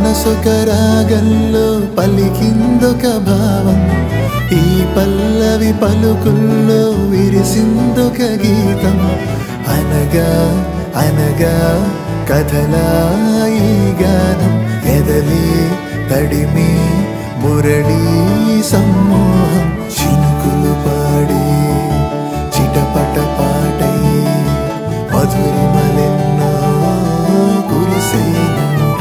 మనసొక రాగంలో పలికిందొక భావం ఈ పల్లవి పలుకుల్లో విరిసిందొక గీతం అనగా అనగా కథలా ఈ గానం ఎదలి తడిమి మురళీ సమ్మోహం చినుకులు పాడి చిటపట పాటై మధురిమలెన్నో కురిసేనంట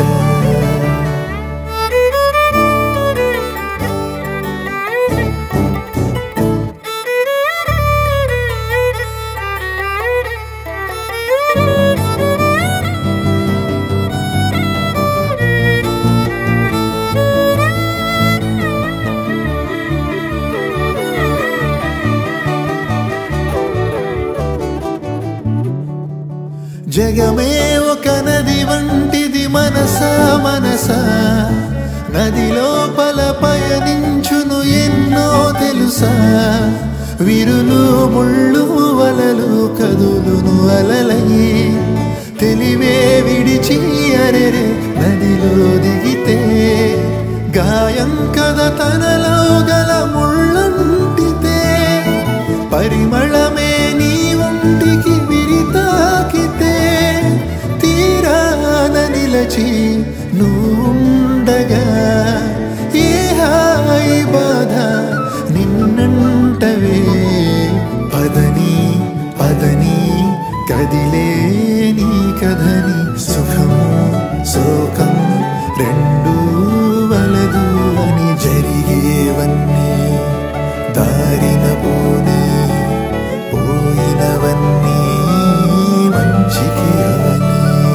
జగమే ఒక నది వంటిది మనసా మనసా నది లోపల పయనించును ఎన్నో తెలుసా విరులు ముళ్ళు వలలు కదులును అలలై తెలివే విడిచి అరెరే నదిలో దిగితే గాయం కథ తనలో గల ముళ్ళంటితే పరిమళమే నీ ఒంటికి విరితాకితే తీరాన నిలచి నువ్వుండగా ఏ హాయి బాధ నిన్నంటవే పదని పదని కదిలే నీ కథని సుఖము శోకం రెండు వలదు అని జరిగేవన్నీ దారిన పోనీ పోయినవన్నీ మంచికి అవని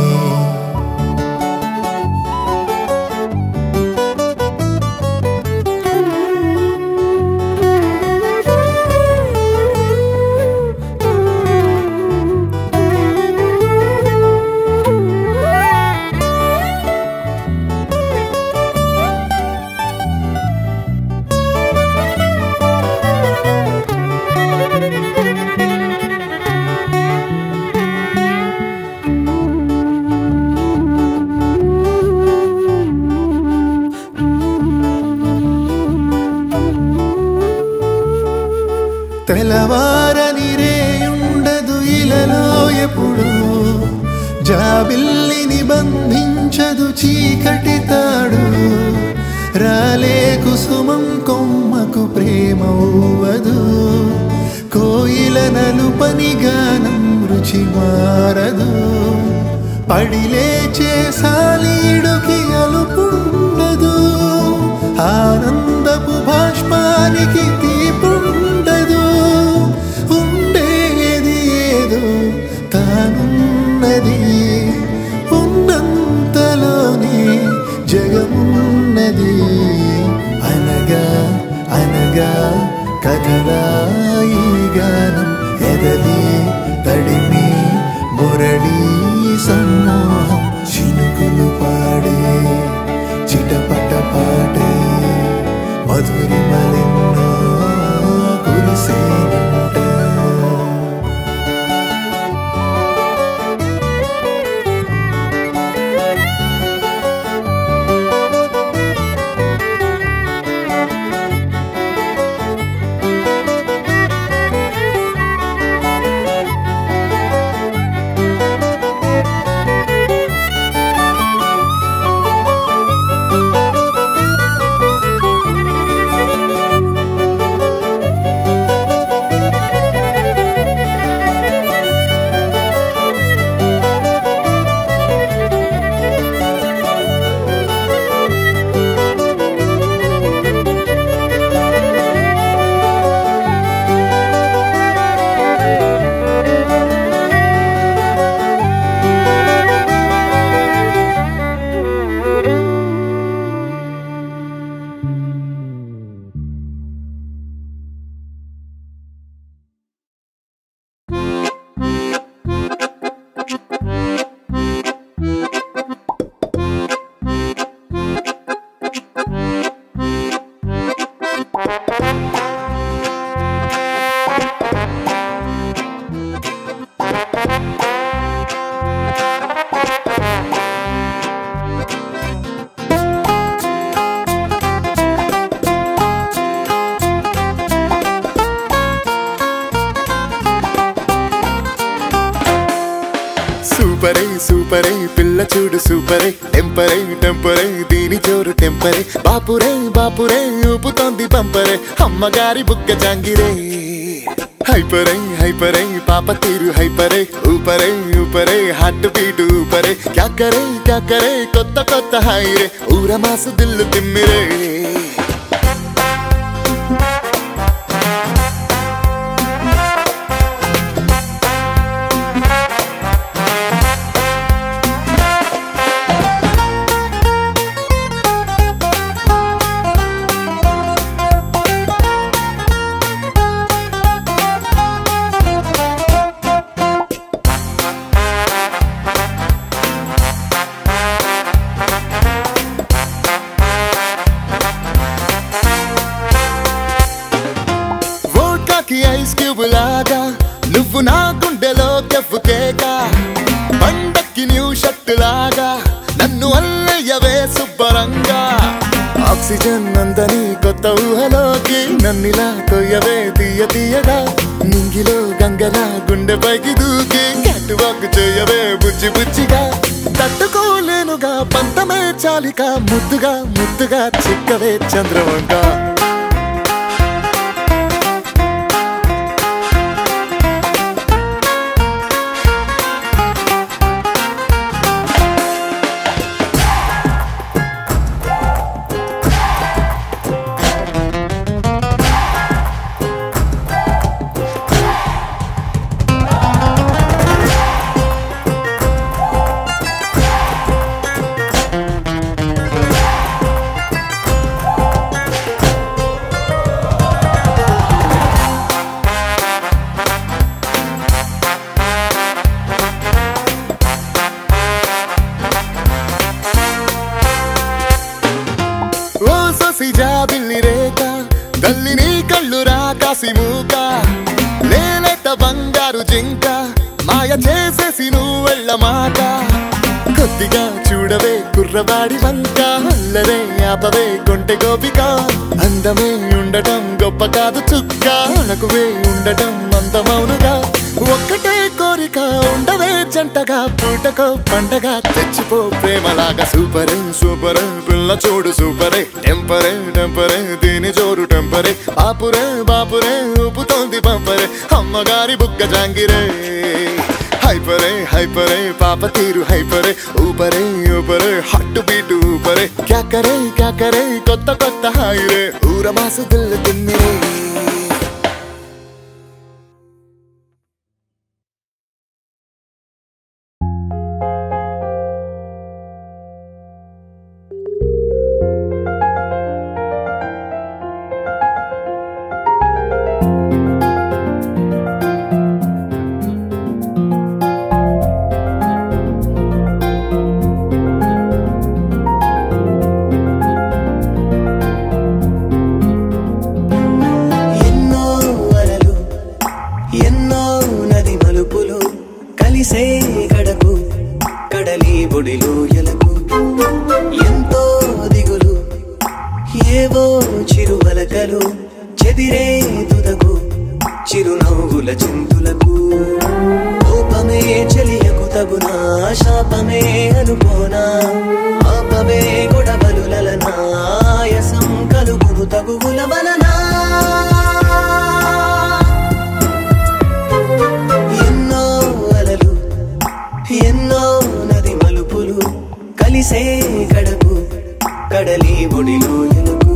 తెలవారని రేయుండదు ఇలలో ఎప్పుడు జాబిల్లిని బంధించదు చీకటి తాడు రాలే కుసుమం కొమ్మకు ప్రేమ ఊవదు కోయిల నలుపని గానం రుచి మారదు పడిలేచే సాలీడుకి అలుపుండదు ఆనందపు భాష్పానికి తీపుండదు ఉండేది ఏదో తానున్నది ఉన్నంతలోనే జగమున్నది అనగా అనగా కథలా ఈ గానం ఎదలి తడిమి మురళీ సమ్మోహం చినుకులు పాడే చిటపట పాడే మధురిమలెన్నో కురిసేనంట చూడు సూపరే టెంపరే టెంపరే దీని జోరు టెంపరే బాపురే బాపురే ఊపుతోంది పంపరే అమ్మగారి బుక్క జాంగిరే హైపరై హైపరై పాప తీరు హైపరే ఊపరే ఊపరే హార్ట్ బీట్ ఊపరే క్యా కరే క్యా కరే కొత్త కొత్త హైరే ఊర మాసు దిల్లు తిమ్మిరే వోడ్కాకి ఐస్ క్యూబ్ లాగా నువ్వు నా గుండెలో కెఫ్ కేక పండక్కి న్యూ షర్ట్ లాగా నన్ను అల్లయ్యవే శుభ్రంగా ఆక్సిజన్ అందని కొత్త ఊహలోకి నన్నిలా తొయ్యవే తీయ తీయగా నింగిలో గంగలా గుండె పైకి దూకి క్యాట్ వాక్ చేయవే బుజ్జి బుజ్జిగా తట్టుకోలేనుగా పంతమే చాలిక ముద్దుగా ముద్దుగా చిక్కవే చంద్రవంక ఓ సొసి జాబిల్లి రేఖ తల్లి నీ కళ్ళు రాకాసి మూక లేలేత బంగారు జింక మాయ చేసేసి నువ్వు వెళ్ళ మాట కొద్దిగా చూడవే కుర్రవాడి వంక అల్లరే ఆపవే కొంటె గోపిక అందమే ఉండటం గొప్ప కాదు చుక్క అణకువే ఉండటం అందమౌనుగా ఒక్కటే కోరిక ఉండవే జంటగా పూటకో పండగ తెచ్చిపో ప్రేమలాగా సూపరే సూపరే పిల్ల చూడు సూపరే టెంపరే టెంపరే దీని జోరు టెంపరే బాపురే బాపురే ఊపుతోంది పంపరే అమ్మగారి బుక్క జాంగిరే హైపరే హైపరే పాప తీరు హైపరే ఊపరే ఊపరే హట్టు బీటు ఊపరే క్యా కరే క్యా కరే కొత్త కొత్త హాయిరే ఊర మాసు దిల్లు తిన్నిరే ఎన్నో అలలు ఎన్నో నది మలుపులు కలిసే గడకు కడలి బొడిలో ఎలకు ఎంతో దిగులు ఏవో చిరువలకలు చెదిరే తుదకు చిరునవ్వుల చింతులకు కోపమే చెలియకు తగునా శాపమే అనుకోనా ఆపమే గొడవలు లలనా ఆయాసం కలుగును తగువుల వలనా ఎన్నో అలలు ఎన్నో నది మలుపులు కలిసే గడకు కడలి ఒడిలో ఎలుగు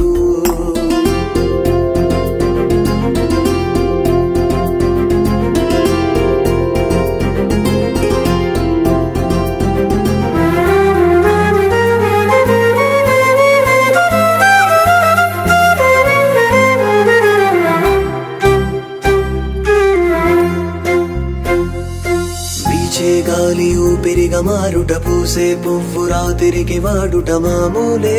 వీచే గాలి ఊపిరిగా మారుట పూసే పువ్వు రాతిరికి వాడుట మామూలే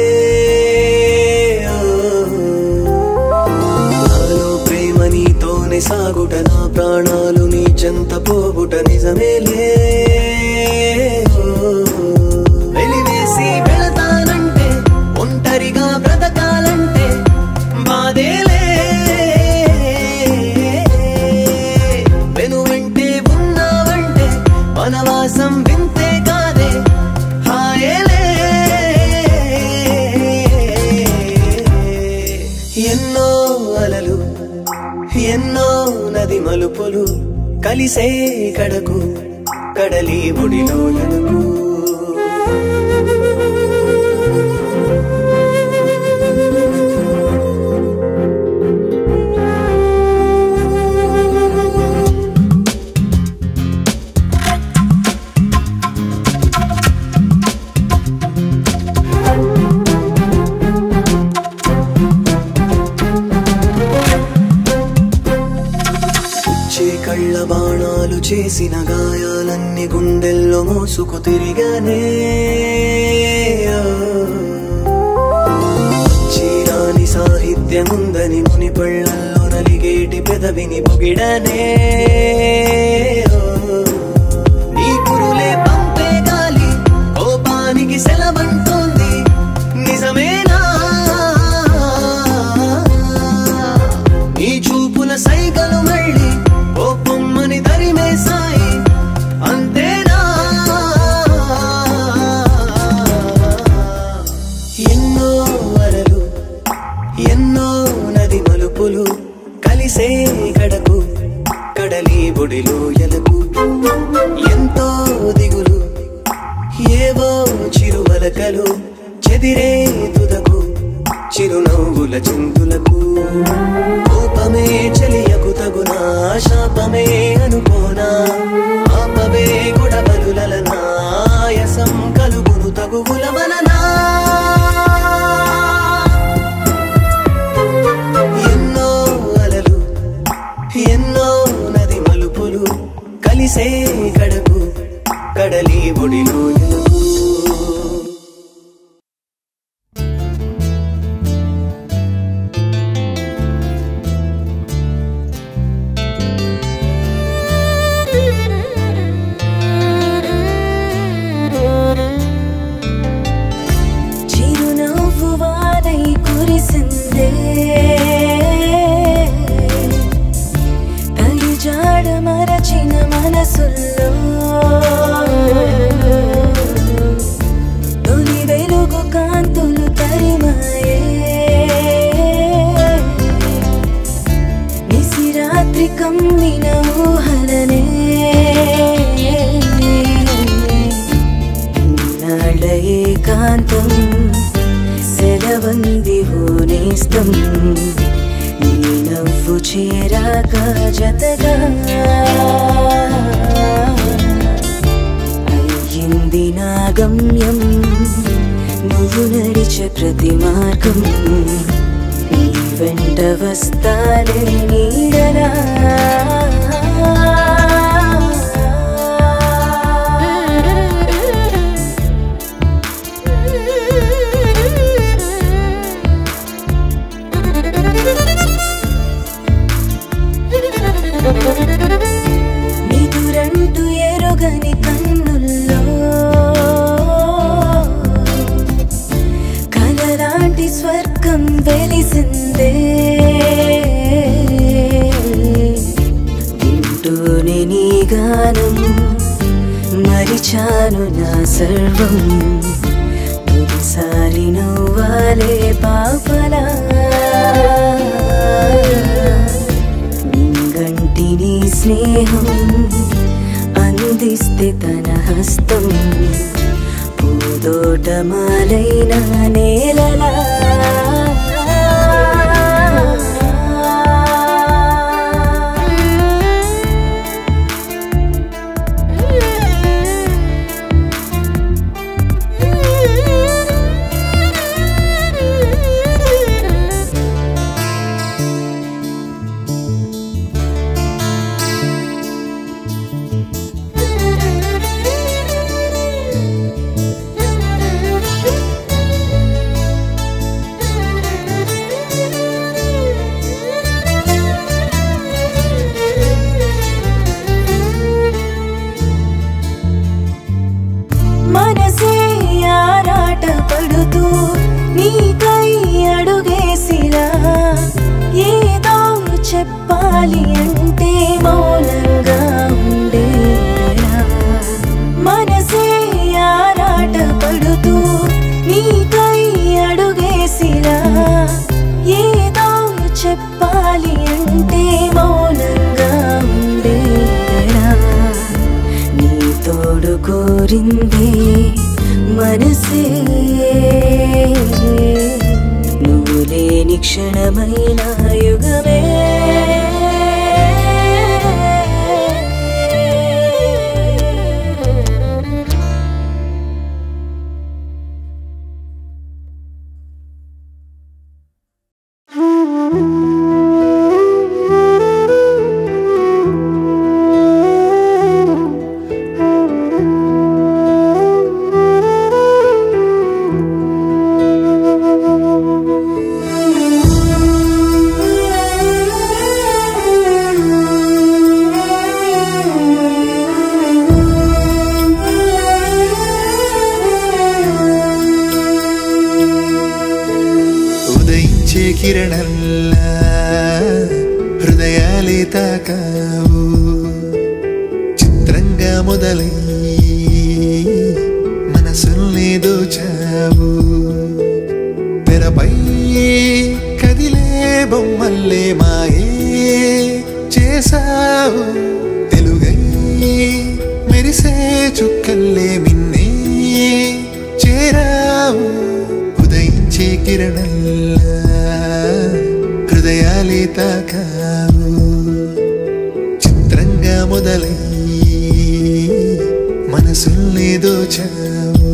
నాలో ప్రేమ నీతోనే సాగుట నా ప్రాణాలు నీ చెంత పోగుట నిజమేలే వెలివేసి వెళతానంటే ఒంటరిగా బ్రతకాలంటే బాధేలే వెను వెంటే ఉన్నావంటే వనవాసం వింతే కాదే హాయ్ మలుపులు కలిసే కడకు కడలి ఒడిలో ఎనుకు చే కళ్ళ బాణాలు చేసిన గాయాలన్నీ గుండెల్లో మోసుకు తిరిగానే చీరాని సాహిత్యముందని ముని పళ్ళల్లో నలిగేటి పెదవిని పొగిడనే ఈ కురులే పంపే గాలి కోపానికి సెలవంటోంది నిజమేనా నీ చూపుల సైగలు మళ్ళీ ఓ పొమ్మని తరిమేశాయి అంతేనా ఎన్నో వరలు ఎన్నో నది మలుపులు కలిసే గడకు కడలి బొడిలో ఎలకు ఎంతో దిగులు ఏవో చిరువలకలు చెదిరే తుదకు చిరునవ్వుల చింతులకు కోపమే చెలియకు తగునా శాపమే అనుకోనా ఆపవే గొడవలులనా ఆయాసం కలుగును తగువుల వలనా ఎన్నో అలలు ఎన్నో నది మలుపులు కలిసే గడకు కడలి ఒడిలో ఎలుగు చిరునవ్వు వానై కురిసిందే తడి జాడ మరచిన మనసుల్లో తొలి వెలుగు కాంతులు తరిమాయే నిసిరాత్రి కమ్మిన ఊహలనే నాళ్ళ ఏకాంతం సెలవంది హోనేస్తం నీ నవ్వు చేరాక జతగా అయ్యింది నా గమ్యం నువ్వు నడిచే ప్రతి మార్గం నీ వెంట వస్తాలే నీడరా నిదురంటూ ఎరుగని కన్నుల్లో కలలాంటి స్వర్గం వెలిసిందే వింటూనే నీ గానం మరిచాను నా సర్వం తొలిసారి నవ్వాలే పాపలా గంటి నీ స్నేహం అందిస్తే తన హస్తం పూదోటమాలైన నేలలా కోరింది మనసే నువ్వు లేని క్షణమైన యుగమే ఉదయించే కిరణల్లా హృదయాలే తాకావు చిత్రంగా మొదలై మనసుల్ని దోచావు తెరపై కదిలే బొమ్మల్లే మాయే చేసావు తెలుగై మెరిసే చుక్కల్లే మిన్నే చేరావు ఉదయించే కిరణల్లా హృదయాలే తాకావు చిత్రంగా మొదలై మనసుల్ని దోచావు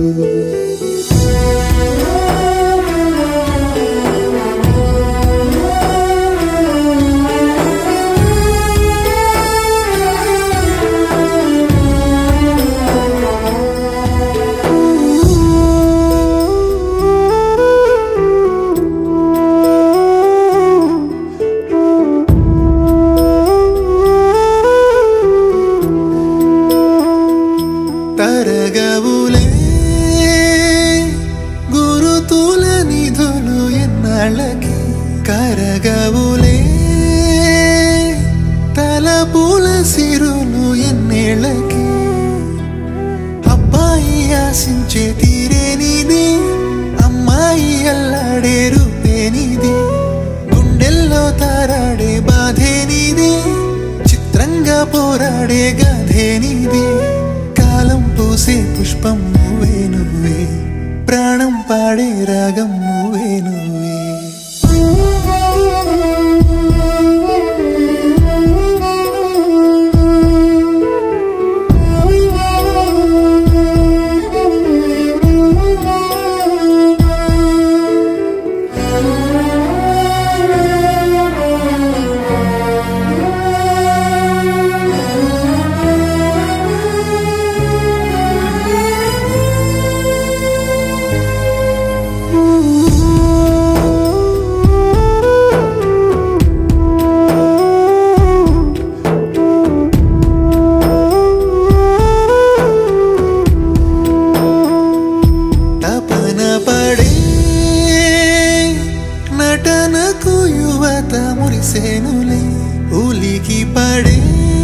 తరగవులే గురుతుల నిధులు ఎన్నాళ్ళకి కరగవులే తలపుల సిరులు ఎన్నేళ్ళకి అబ్బాయి ఆశించే తీరేనిది అమ్మాయి అల్లాడే రూపేనిది గుండెల్లో తారాడే బాధేనిది చిత్రంగా పోరాడే గాధేనిది కాలం పూసే పుష్పం నువ్వే నువ్వే ప్రాణం పాడే రాగం నువ్వే నువ్వే తపన పడే నటనకు యువత మురిసేనులే ఉలికి పడే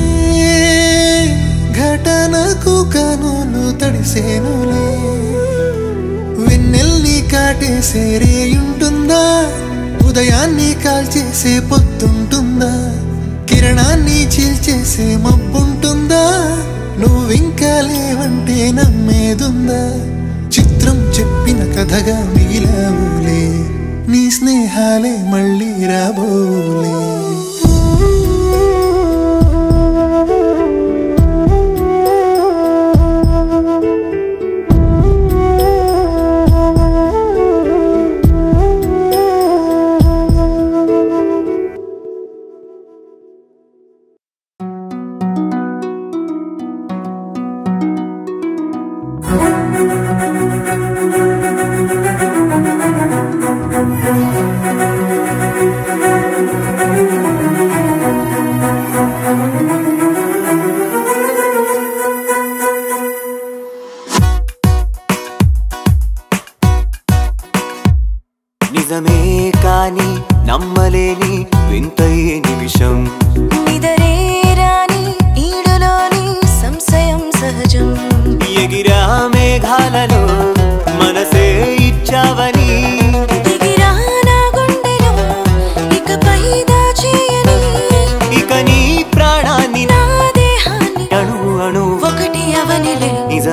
ఘటనకు కనులు తడిసేనులే వెన్నెల్ని కాటేసే రేయుంటుందా ఉదయాన్ని కాల్చేసే పొత్తుంటుందా కిరణాన్ని చీల్చేసే మబ్బుంటుందా నువ్వింకా లేవంటే నమ్మేదుందా చిత్రం చెప్పిన కథగా మిగిలావులే నీ స్నేహాలే మళ్ళీ రాబోలే నిజమే కాని నమ్మలేని వింతయ్యే నిమిషం నిదరే రాని ఈడులోని సంశయం సహజం ఎగిరా మేఘాలలో మనసే ఇచ్చావని దిగిరా నా గుండెలో ఇకపై దాచేయని ఇక నీ ప్రాణాన్ని నా దేహాన్ని అణు అణు ఒకటి అవనిలే నిజ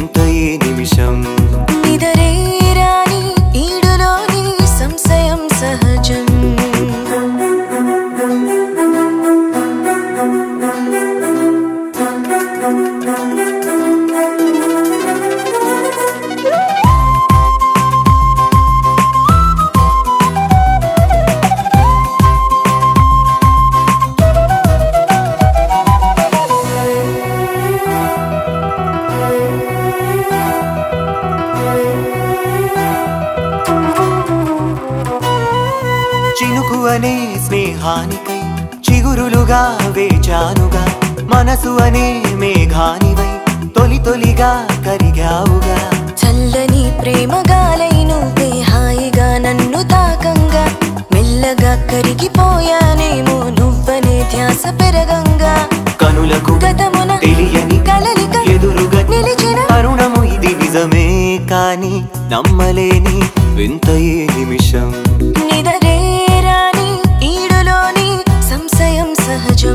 వింత ఈ నిమిషం నిదరే రాని ఈడులోని సంశయం సహజం చినుకు అనే స్నేహానికై చిగురులుగా వేచానుగా మనసు అనే మేఘానివై తొలి తొలిగా కరిగావుగా చల్లని ప్రేమ గాలై నువ్వే హాయిగా నన్ను తాకంగా మెల్లగా కరిగిపోయానేమో నువ్వనే ధ్యాస పెరగంగా కనులకు గతమున తెలియని కలలిక ఎదురుగా నిలిచిన తరుణము ఇది నిజమే కాని నమ్మలేని వింత ఈ నిమిషం నిదరే రాని ఈడులోని సంశయం సహజం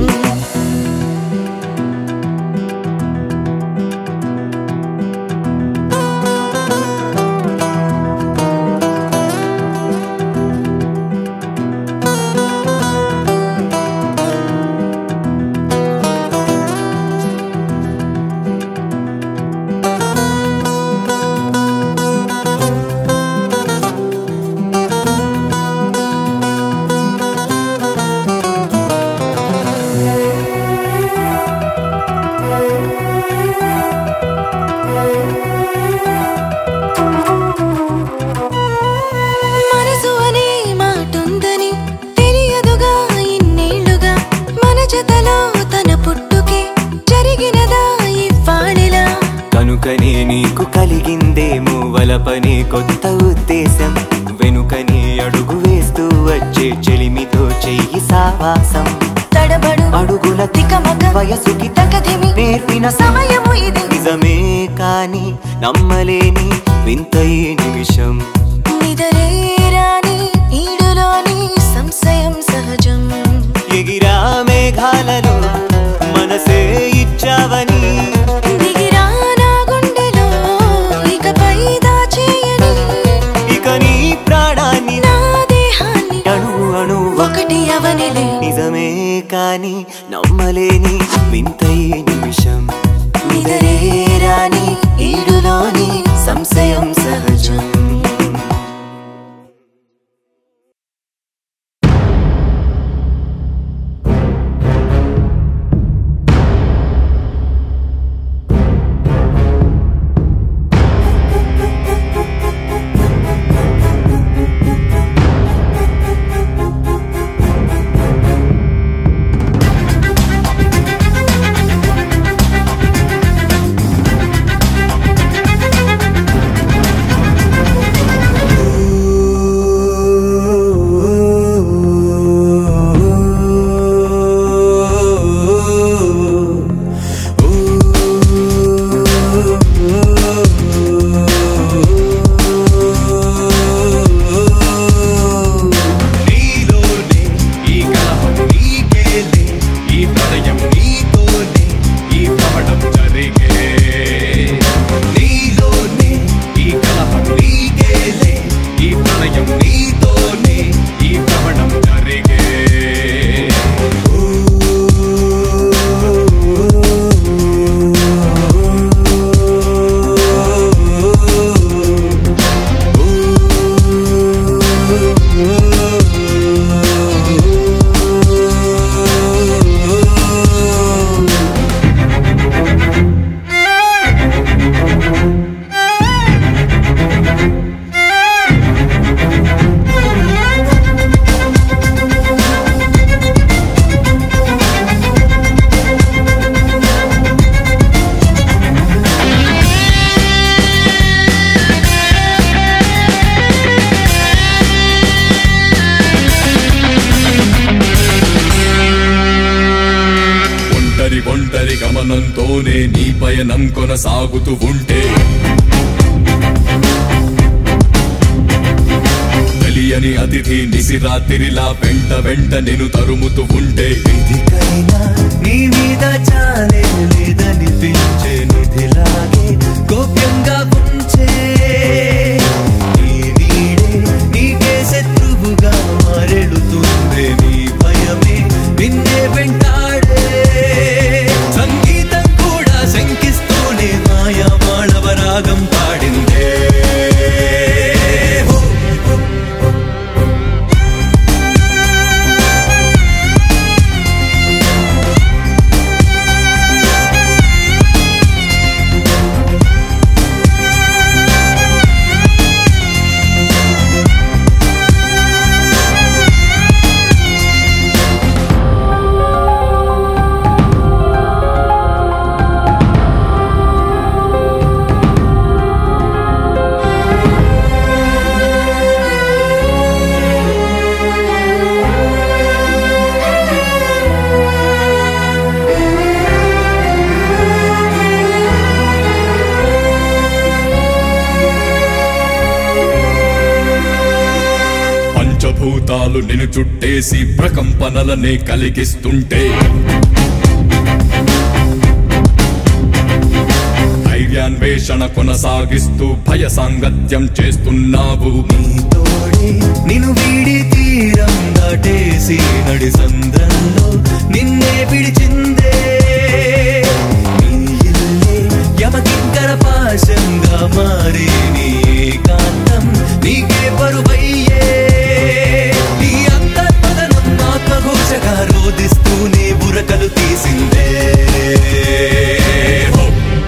మనసు అనే మాటుందని తెలియదుగా ఇన్నేళ్లుగా మన జతలో తన పుట్టుకే జరిగినదా ఇవ్వాడిలా కనుకనే నీకు కలిగిందేమో వలపనే కొత్త ఉద్దేశం వెనుకనే అడుగు వేస్తూ వచ్చే చెలిమితో చెయ్యి సావాసం తడబడు అడుగుల తికమక వయసుకి తకధిమి నేర్పిన సమయము ఇది నిజమే కాని నమ్మలేని వింత ఈ నిమిషం నిదరే రాని ఈడులోని సంశయం సహజం ఎగిరా మేఘాలలో మనసే ఇచ్చావని దిగిరా నా గుండెలో ఇకపై దాచేయని ఇక నీ ప్రాణాన్ని నా దేహాన్ని అణు అణు ఒకటి అవనిలే నిజమే కాని నమ్మలేని వింత ఈ నిమిషం నిదరే రాని ఈడులోని సంశయం సహజం నీలోనే ఈ కలహం నీకేలే ఈ ప్రళయం నీతోనే ఈ ప్రవడం జరిగే నీలోనే ఈ కలహం నీకేలే ఈ ప్రళయం నీతోనే ఈ ప్రవడం జరిగే ఒంటరి ఒంటరి గమనంతోనే నీ పయనం కొనసాగుతూ ఉంటే తెలియని అతిథి నిసిరాతిరిలా వెంట వెంట నేను తరుముతూ ఉంటే విధికైనా నీ మీద చాలే లేదనిపించే నిధిలాగే రాగం పాడిందే హో! పంచభూతాలు నిన్ను చుట్టేసి ప్రకంపనలనే కలిగిస్తుంటే ధైర్యాన్వేషణ కొనసాగిస్తూ భయ సాంగత్యం చేస్తున్నావు తోడే నిన్ను వీడి తీరం దాటేసి నడి సంద్రంలో నిన్నే విడిచిందే నీ ఇల్లే యమకింకర పాశంగా మారే నీ కాంతం నీకే పరువయ్యే నీ అంతర్మదనం ఆత్మఘోషగా రోధిస్తూనే బురకలు తీసిందే హో!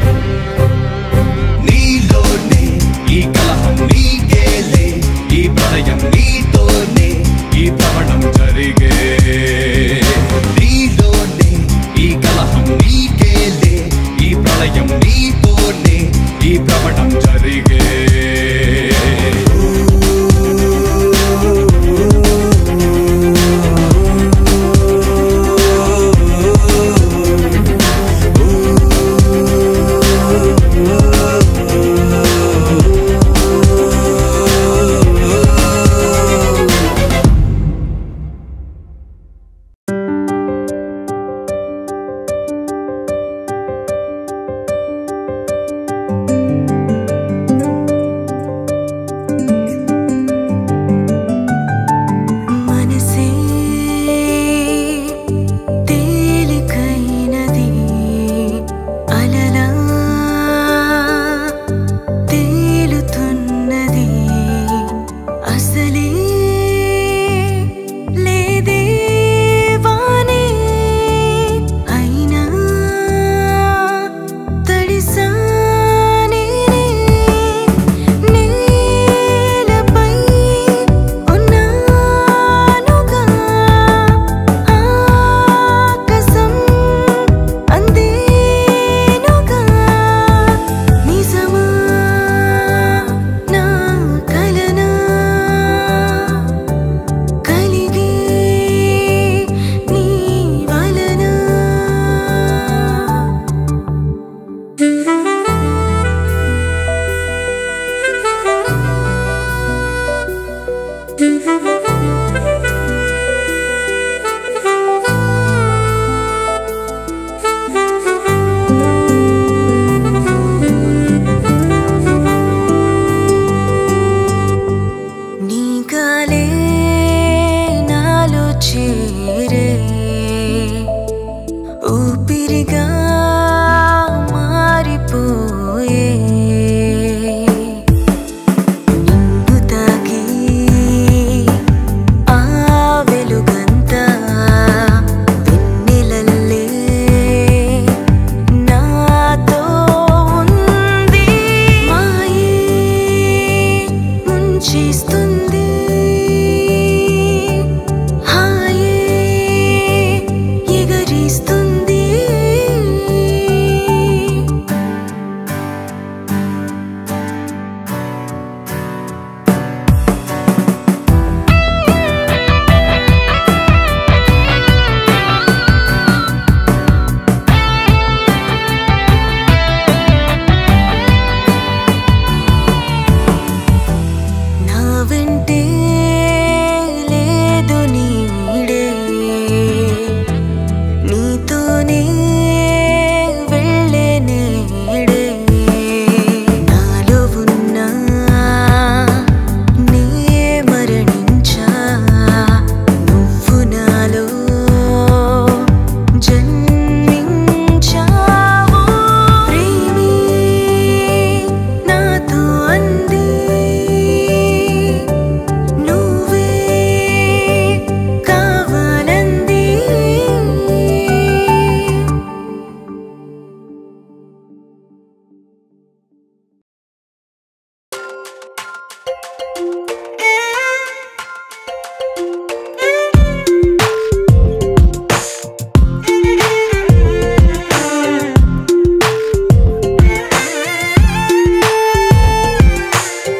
నీలోనే ఈ కలహం నీకేలే ఈ ప్రళయం నీతోనే ఈ భ్రమణం జరిగే నీలోనే ఈ కలహం నీకేలే ఈ ప్రళయం నీతోనే ఈ భ్రమణం జరిగే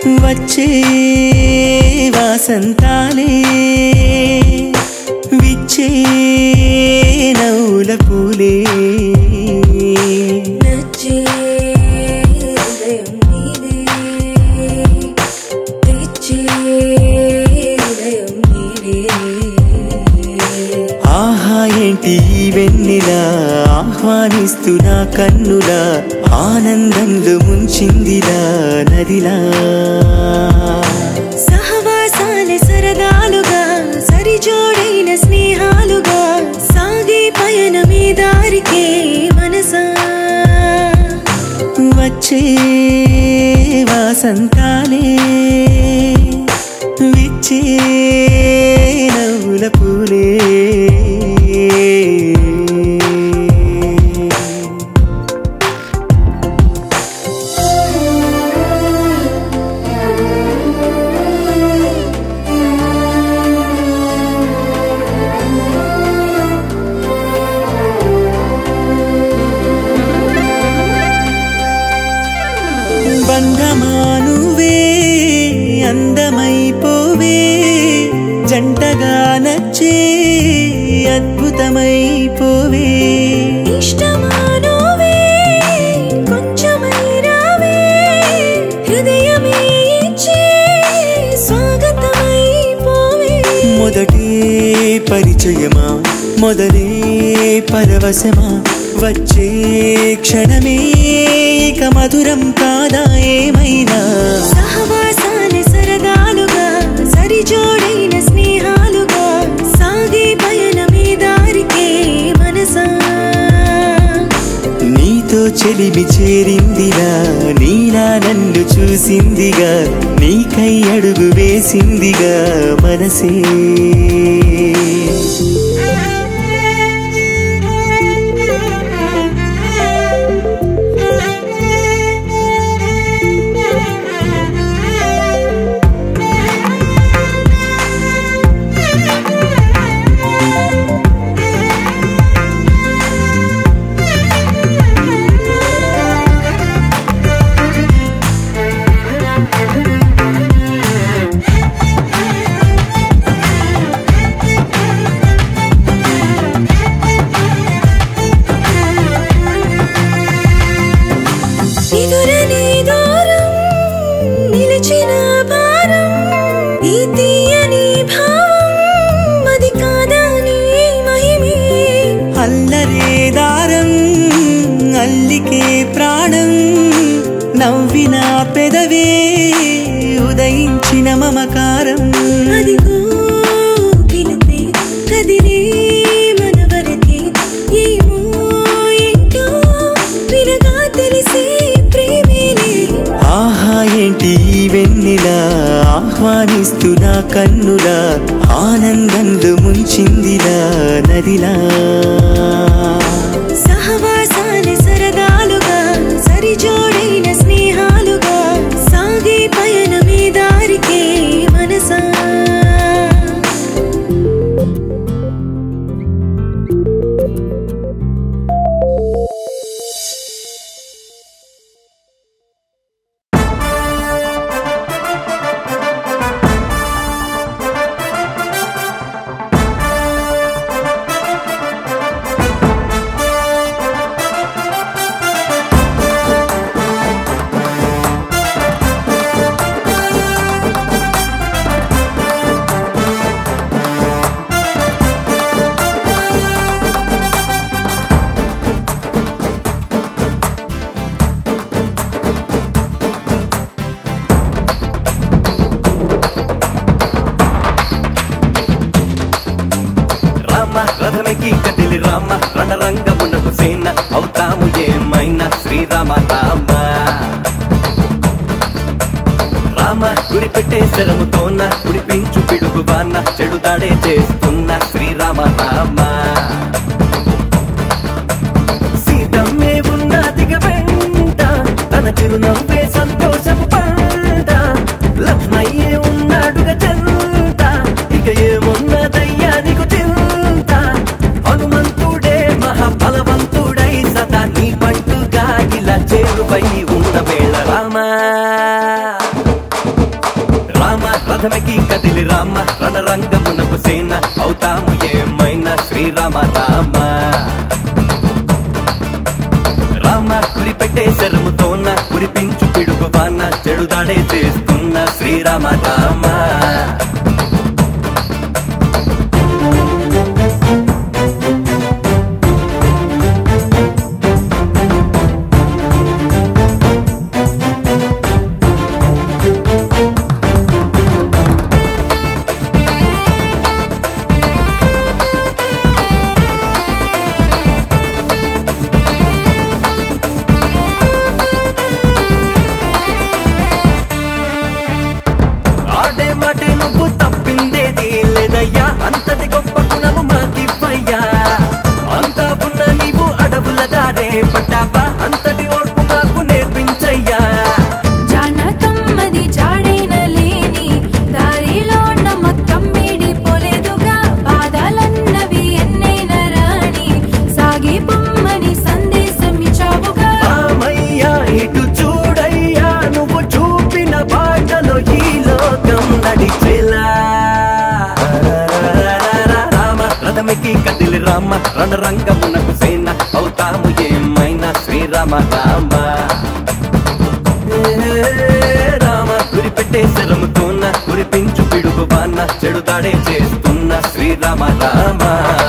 వచ్చే వాసంతాలే విచ్చే నవ్వుల పూలే నచ్చే హృదయం నీదే తెచ్చే హృదయం నీదే ఆహా ఏంటి ఈ వెన్నెలా ఆహ్వానిస్తున్నా కన్నులా ఆనందంలో ముంచిందిలా నదిలా సహవాసాలే సరదాలుగా సరిజోడైన స్నేహాలుగా సాగే పయనమే దారికే మనసా వచ్చే వాసంతాలే విచ్చే నవ్వుల పూలే బంధమానువే అందమైపోవే జంటగా నచ్చే అద్భుతమైపోవే ఇష్టమానోవే కొంచెమై రావే హృదయమే ఇచ్చే స్వాగతమై పోవే మొదటే పరిచయమా మొదలే పరవశమా వచ్చే క్షణమే ఇక మధురం కాదా ఏమైనా సహవాసాలే సరదాలుగా సరిజోడైన స్నేహాలుగా సాగే పయనమే దారికే మనసా నీతో చెలిమి చేరిందిగా నీలా నన్ను చూసిందిగా నీకై అడుగు వేసిందిగా మనసే ఎదురని దూరం నిలిచిన భారం ఈ తీయని భావం అది కాదా నీ మహిమే అల్లరే దారం అల్లికే ప్రాణం నవ్విన పెదవే ఉదయించిన మమకారం అదిగో పిలిపే కదిలే మన వరకే ఏమో ఏంటో వినగా తెలిసే ప్రేమేలే ఆహా ఏంటి ఈ వెన్నెలా ఆహ్వానిస్తున్నా కన్నులా ఆనందంలో ముంచిందిలా నదిలా సహవాసాలే సరదాలుగా సరిజోడైన స్నేహాలుగా సాగే పయనమే దారికే మనసా రామ రథమెక్కి కదిలి రామ రణరంగమునకు సేన అవుతాము ఏమైనా శ్రీరామ రామ రామ గురి పెట్టే శరముతోన గుడిపించు పిడుగు బాన్న చెడుదాడే చేస్తున్న శ్రీరామ రామ సీతమ్మే ఉన్నదిగ వెంట తన చిరునవ్వే సంతోషపు పంట లక్ష్మయ్యే ఉన్నాడుగ చెంత ఇక ఏమున్నదయ్యా నీకు చింత హనుమంతుడే మహాబలవంతుడై సదా నీ పంటుగా ఇలా చేరువై ఉన్న వేళ రామా రథమికి కదిలి రామ రణరంగమునకు సేన అవుతాము ఏమైనా శ్రీరామ రామ రామ కురిపెట్టే శరముతోన కురిపించు పిడుగు వాన చెడుదాడే చేస్తున్న శ్రీరామ రామ ఆడే మాటే నువ్వు తప్పిందేది లేదయ్యా అంతటి గొప్ప గుణము మాకివ్వయ్యా అంతా ఉన్న నీవు అడవుల దారే పట్టావా అంతటి ఓర్పు మాకు నేర్పించయ్యా జానకమ్మది జాడైన లేని దారిలో నమ్మకం వీడిపోలేదుగా బాధలన్నవి ఎన్నైన రాణి సాగి పొమ్మని సందేశం ఇచ్చావుగా రామయ్యా ఇటు చూడయ్యా నువ్వు చూపిన బాటలో ఈ లోకం నడిచేలా రామ రథమికి కదిలి రామ రణరంగమునకు సేన అవుతాము ఏమైనా శ్రీరామ రామ రామ గురిపెట్టే శరముతోన కురిపించు పిడుగు బాన్న చెడుదాడే చేస్తున్న శ్రీరామ రామ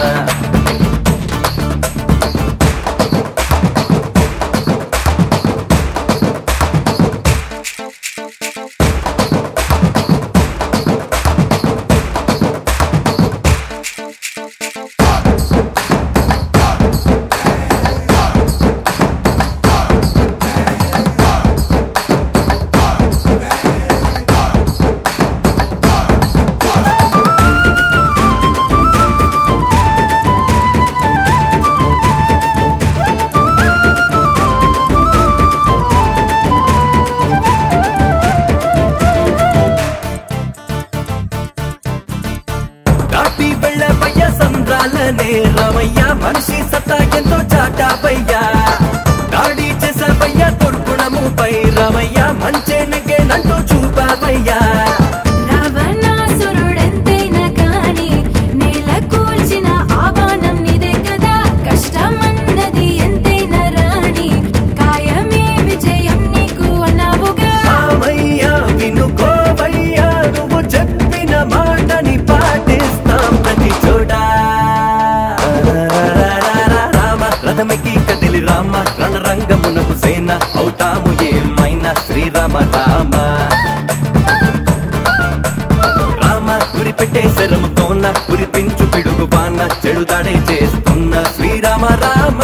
దాటి వెళ్ళవయ్య సంద్రాలనే రమయ్య మనిషి సత్తా ఎంతో చాటాపయ్యా దాడి చేసావయ్య దుర్గుణముపై రమయ్య మంచే నెగ్గేనంటూ చూపావయ్యా రావణాసురుడెంతైనా కాని నేల కూల్చిన ఆహ్వానం నిదే కదా కష్టమన్నది ఎంతైనా రాణి కాయమే విజయం నీకు అన్నావుగా రామయ్య వినుకోవయ్యా నువ్వు చెప్పిన మాటని పాటిస్తాం ప్రతి చోట రామ రథమికి కదిలి రామ రణరంగమునకు సేన అవుతాము ఏమైనా శ్రీరామ రామ రామ గురిపెట్టే శరముతోన కురిపించు పిడుగు బాన్న చెడుదాడే చేస్తున్న శ్రీరామ రామ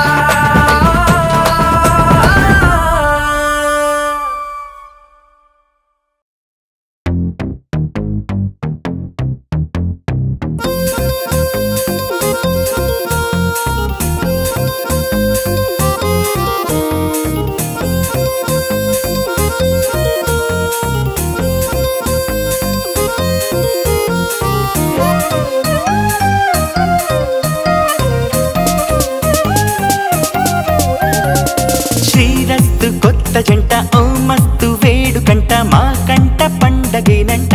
శ్రీరస్తు కొత్త జంట ఓ మస్తు వేడుకంట మా కంట పండగేనంట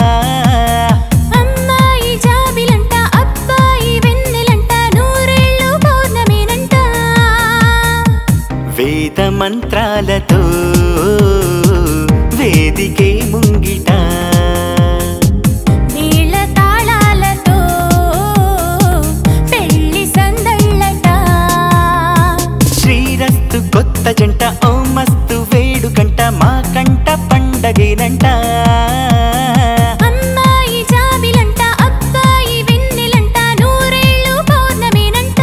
అమ్మాయి జాబిలంట అబ్బాయి వెన్నెలంట నూరేళ్ళు పౌర్ణమేనంట వేద మంత్రాలతో వేదికే ముంగిట నీళ్ళ తాళాలతో పెళ్లి సందళ్ళట శ్రీరస్తు కొత్త జంట ఓ మస్తు వేడుకంట మా కంట పండగేనంట అమ్మాయి జాబిలంట అబ్బాయి వెన్నెలంట నూరేళ్ళు పౌర్ణమేనంట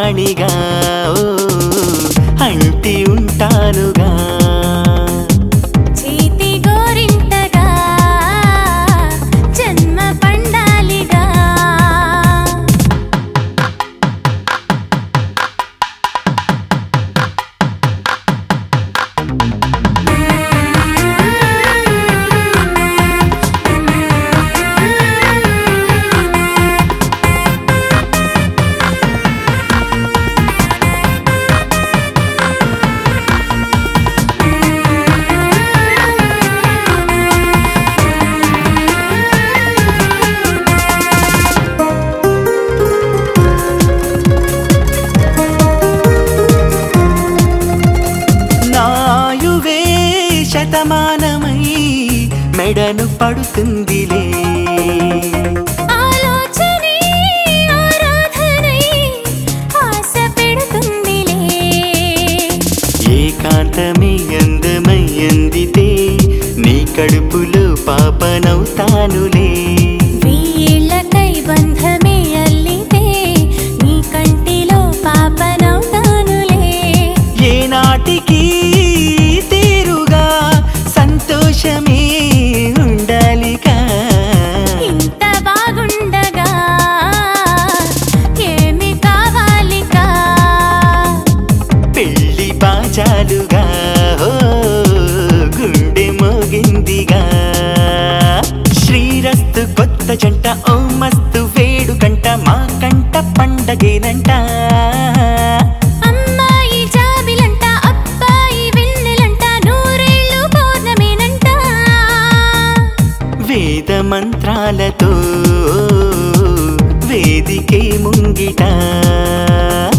వాణిగా ఓ అంటి ఉంటానుగా చేతి గోరింటగా జన్మ పండాలిగా నాయువే శతమానమై మెడను పడుతుందిలే ఆలోచనే ఆరాధనై ఆశ పెడుతుందిలే ఏకాంతమే అందమై అందితే నీ కడుపులో పాపనవుతానులే వెయ్యేళ్ళకై బంధమే అల్లితే నీ కంటిలో పాపనవుతానులే ఏనాటికి తీరుగా సంతోషమే ఉండాలిగా ఇంత బాగుండగా ఏమి కావాలికా పెళ్లి బాజాలుగా ఓ గుండె మోగిందిగా శ్రీరస్తు కొత్త జంట ఓ మస్తు వేడుకంట మా కంట పండగేనంట అమ్మాయి జాబిలంట అబ్బాయి వెన్నెలంట నూరేళ్ళు పౌర్ణమేనంట వేద మంత్రాలతో వేదికే ముంగిట